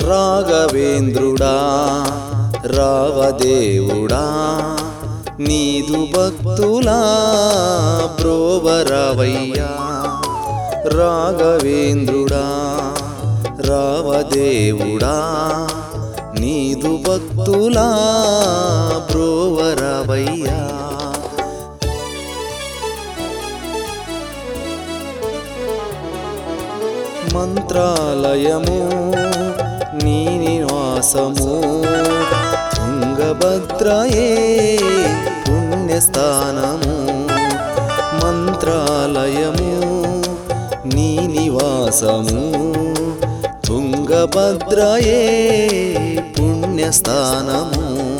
రాఘవేంద్రుడా రావదేవుడా నీదు భక్తులా బ్రోవరవయ్యా రాఘవేంద్రుడా రావదేవుడా నీదు భక్తులా బ్రోవరవయ్యా మంత్రాలయము నీ నివాసము తుంగభద్రయే పుణ్యస్థానము మంత్రాలయము నీ నివాసము తుంగభద్రయే పుణ్యస్థానము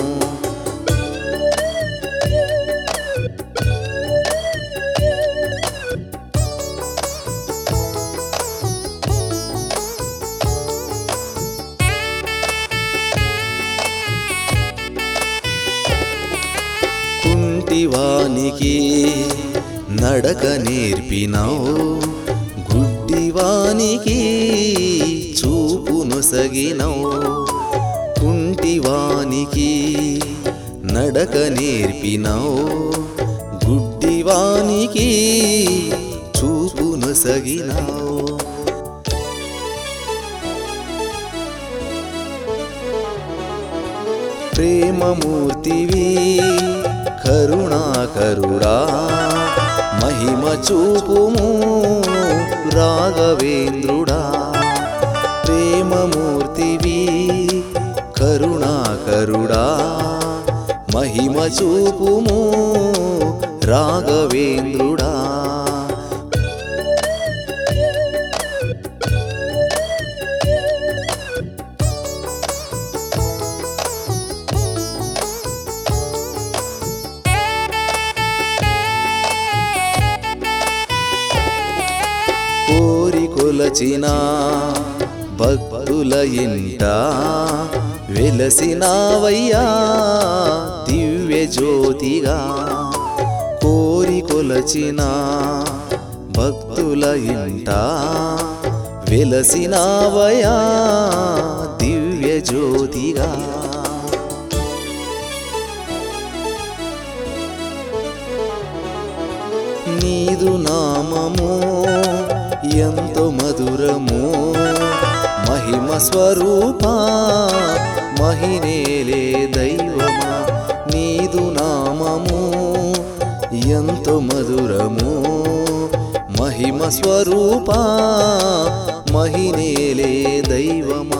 కుంటివానికి నడక నేర్పినావు గుడ్డివానికి చూపును సగినవు కుంటివానికి నడక నేర్పినావు గుడ్డివానికి చూపును సగినావు ప్రేమమూర్తివి కరుణాకరుడా మహిమ చూపుము రాఘవేంద్రుడా ప్రేమమూర్తివి కరుణాకరుడా మహిమ చూపుము రాఘవేంద్రుడా కోరి కొలచిన భక్తుల ఇంట వెలసినావయ్యా దివ్య జ్యోతిగా కోరి కొలచిన భక్తుల ఇంట వెలసినావయ్యా దివ్య జ్యోతిగా నీదు నామము ఎంతో మధురము మహిమ స్వరూప మహినేలే దైవమా నీదు నామము ఎంతో మధురము మహిమ స్వరూప మహినేలే దైవమా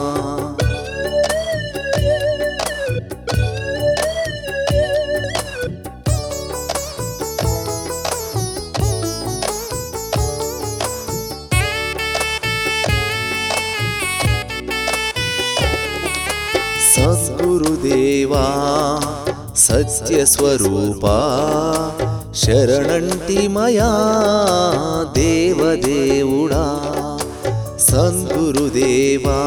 సద్గురుదేవా సత్యస్వరూపా శరణంటి మయా దేవదేవుడా సద్గురుదేవా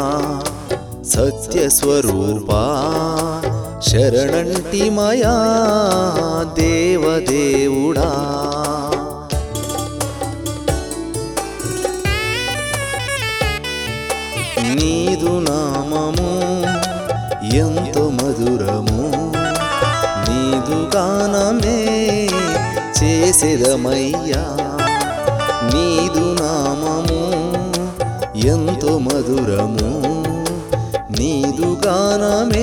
సత్యస్వరూపా శరణంటి మయా దేవదేవుడా నీదు నామము ఎంతో మధురము నీదు గానమే చేసేదమయ్యా నీదు నామము ఎంతో మధురము నీదు గానమే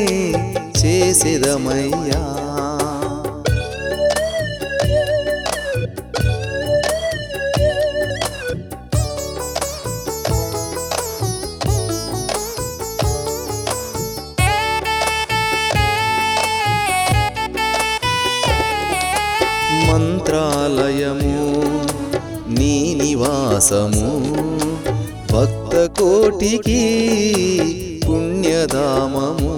చేసేదమయ్యా మంత్రాలయము నీ నివాసము భక్త కోటికి పుణ్యధామము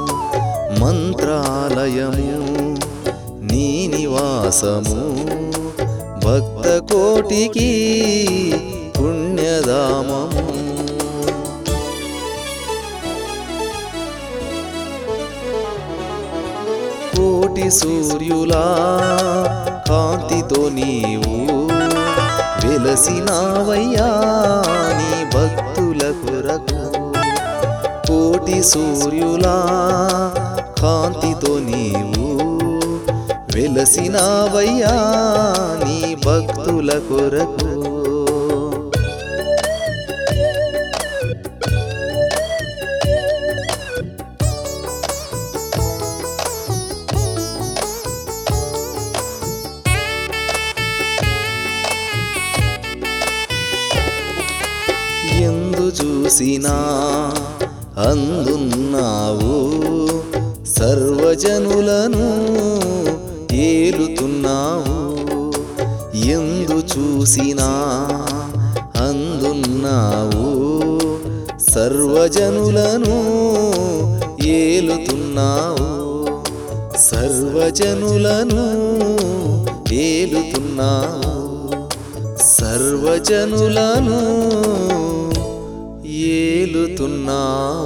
మంత్రాలయము నీ నివాసము భక్త కోటికి పుణ్యధామము కోటి సూర్యులా కాంతితో నీవు వెలసినావయ్యా నీ భక్తుల కొరకు కోటి సూర్యులా కాంతితో నీవు వెలసినావయ్యా నీ భక్తుల కొరకు ఎందు చూసినా అందున్నావు సర్వజనులను ఏలుతున్నావు ఎందు చూసినా అందున్నావు సర్వజనులను ఏలుతున్నావు సర్వజనులను ఏలుతున్నావు సర్వజనులను ఏలుతున్నావు